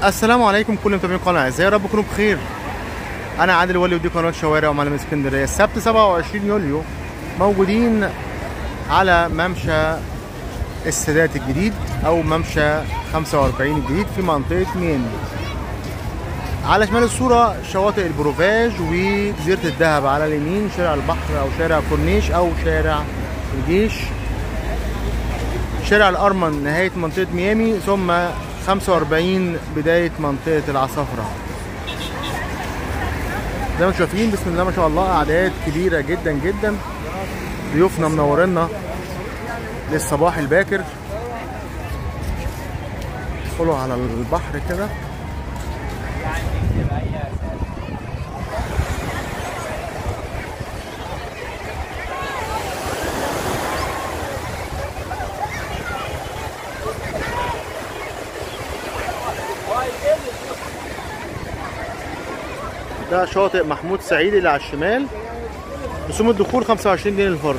السلام عليكم كل متابعين القناه اعزائي يا رب تكونوا بخير انا عادل ولي ودي قناه شوارع ومعلم اسكندريه السبت 27 يوليو موجودين على ممشى السادات الجديد او ممشى 45 الجديد في منطقه ميامي على شمال الصوره شواطئ البروفاج وجزيره الذهب على اليمين شارع البحر او شارع كورنيش او شارع الجيش شارع الأرمن نهاية منطقة ميامي ثم 45 بداية منطقة العصافرة زي ما انتم شايفين بسم الله ما شاء الله أعداد كبيرة جدا جدا ضيوفنا منورنا للصباح الباكر ادخلوا على البحر كده ده شاطئ محمود سعيد اللي على الشمال رسوم الدخول 25 جنيه للفرد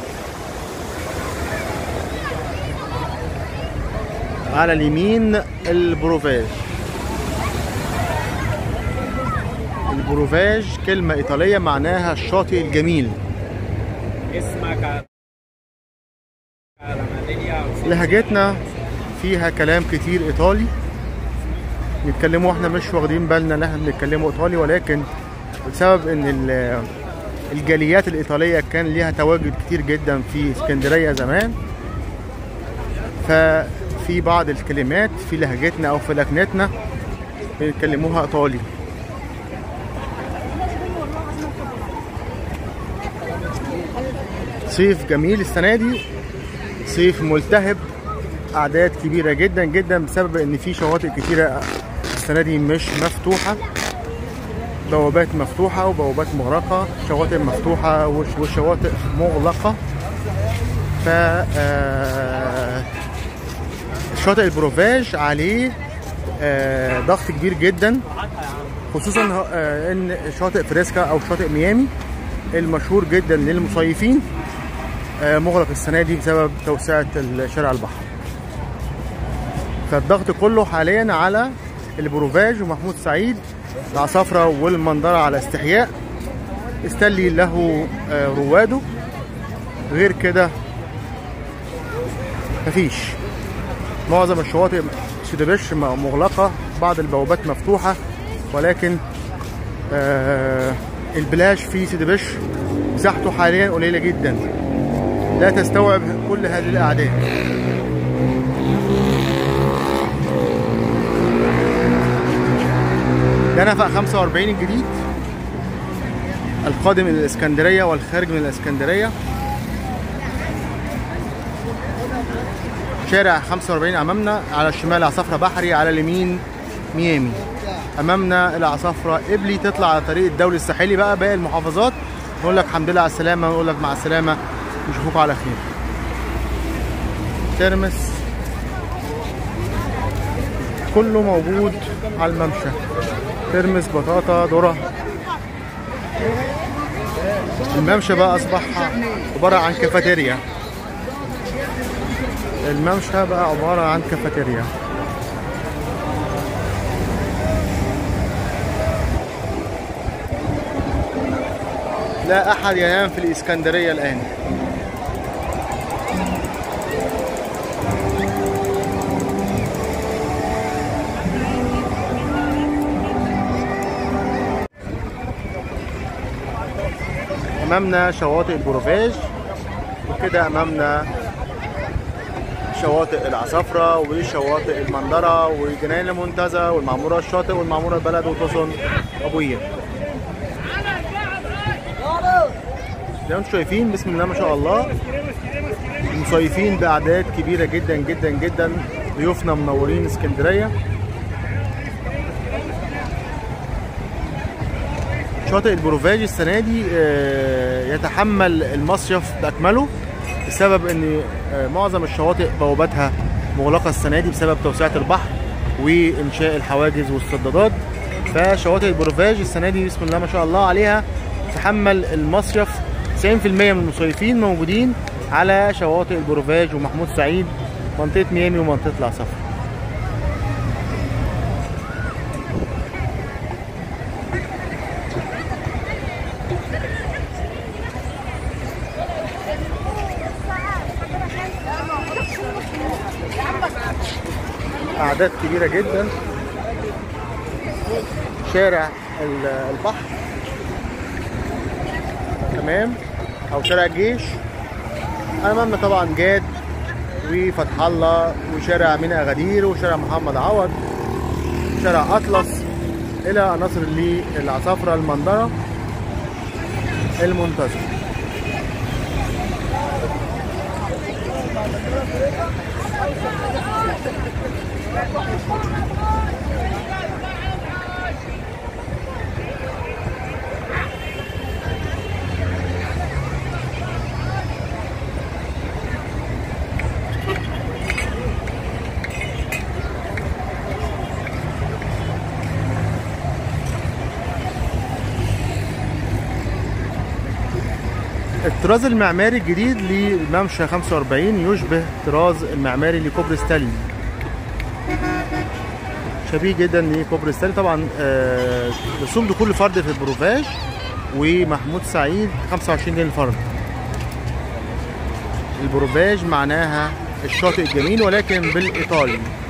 على اليمين البروفاج البروفاج كلمة إيطالية معناها الشاطئ الجميل اسمك لهجتنا فيها كلام كتير إيطالي نتكلموا احنا مش واخدين بالنا ان احنا بنتكلموا ايطالي ولكن بسبب ان ال- الجاليات الايطاليه كان ليها تواجد كتير جدا في اسكندريه زمان ففي بعض الكلمات في لهجتنا او في لكنتنا بيتكلموها ايطالي صيف جميل السنه دي صيف ملتهب اعداد كبيره جدا جدا بسبب ان في شواطئ كتيره السنه دي مش مفتوحه بوابات مفتوحه وبوابات مغلقه شواطئ مفتوحه وش- وشواطئ مغلقه ف آه، شاطئ البروفاج عليه آه، ضغط كبير جدا خصوصا آه، ان شاطئ فريسكا او شاطئ ميامي المشهور جدا للمصيفين آه، مغلق السنه دي بسبب توسعه شارع البحر فالضغط كله حاليا على البروفاج ومحمود سعيد العصافرة والمنظرة على استحياء استلي له آه، رواده غير كده مفيش معظم الشواطئ سيدبش م- مغلقة بعض البوابات مفتوحة ولكن آه، البلاش في سيدبش مساحته حاليا قليلة جدا لا تستوعب كل هذه الأعداد ده نفق 45 الجديد القادم الى الاسكندريه والخارج من الاسكندريه شارع 45 امامنا على الشمال عصافره بحري على اليمين ميامي امامنا العصافره قبلي تطلع على طريق الدولي الساحلي بقى باقي المحافظات نقول لك الحمد لله على السلامه ونقول لك مع السلامه نشوفوك على خير ترمس كله موجود على الممشى ترمس بطاطا ذرة الممشى بقى أصبح عبارة عن كافيتيريا الممشى بقى عبارة عن كافيتيريا لا أحد ينام في الإسكندرية الآن امامنا شواطئ البروفاج وكده امامنا شواطئ العصافرة وشواطئ المندرة وجناين المنتزه والمعمورة الشاطئ والمعمورة البلد وتصن أبوية زي ما انتم شايفين بسم الله ما شاء الله المصيفين بأعداد كبيرة جدا جدا جدا ضيوفنا منورين اسكندرية شاطئ البروفاج السنه دي آه، يتحمل المصيف باكمله بسبب ان آه، معظم الشواطئ بواباتها مغلقه السنه دي بسبب توسعه البحر وانشاء الحواجز والسدادات فشواطئ البروفاج السنه دي بسم الله ما شاء الله عليها تحمل المصيف 90% من المصيفين موجودين على شواطئ البروفاج ومحمود سعيد منطقة ميامي ومنطقة العصافرة أعداد كبيرة جدا شارع ال- البحر تمام أو شارع الجيش أمامنا طبعا جاد وفتح الله وشارع مينا أغادير وشارع محمد عوض شارع أطلس إلى أن نصل للعصافرة المنظرة المنتظر الطراز المعماري الجديد لممشى 45 يشبه الطراز المعماري لكوبري ستانلي شبيه جدا لكوبري ستانلي طبعا آه، رسوم دخول فرد في البروفاج ومحمود سعيد 25 جنيه الفرد البروفاج معناها الشاطئ الجميل ولكن بالايطالي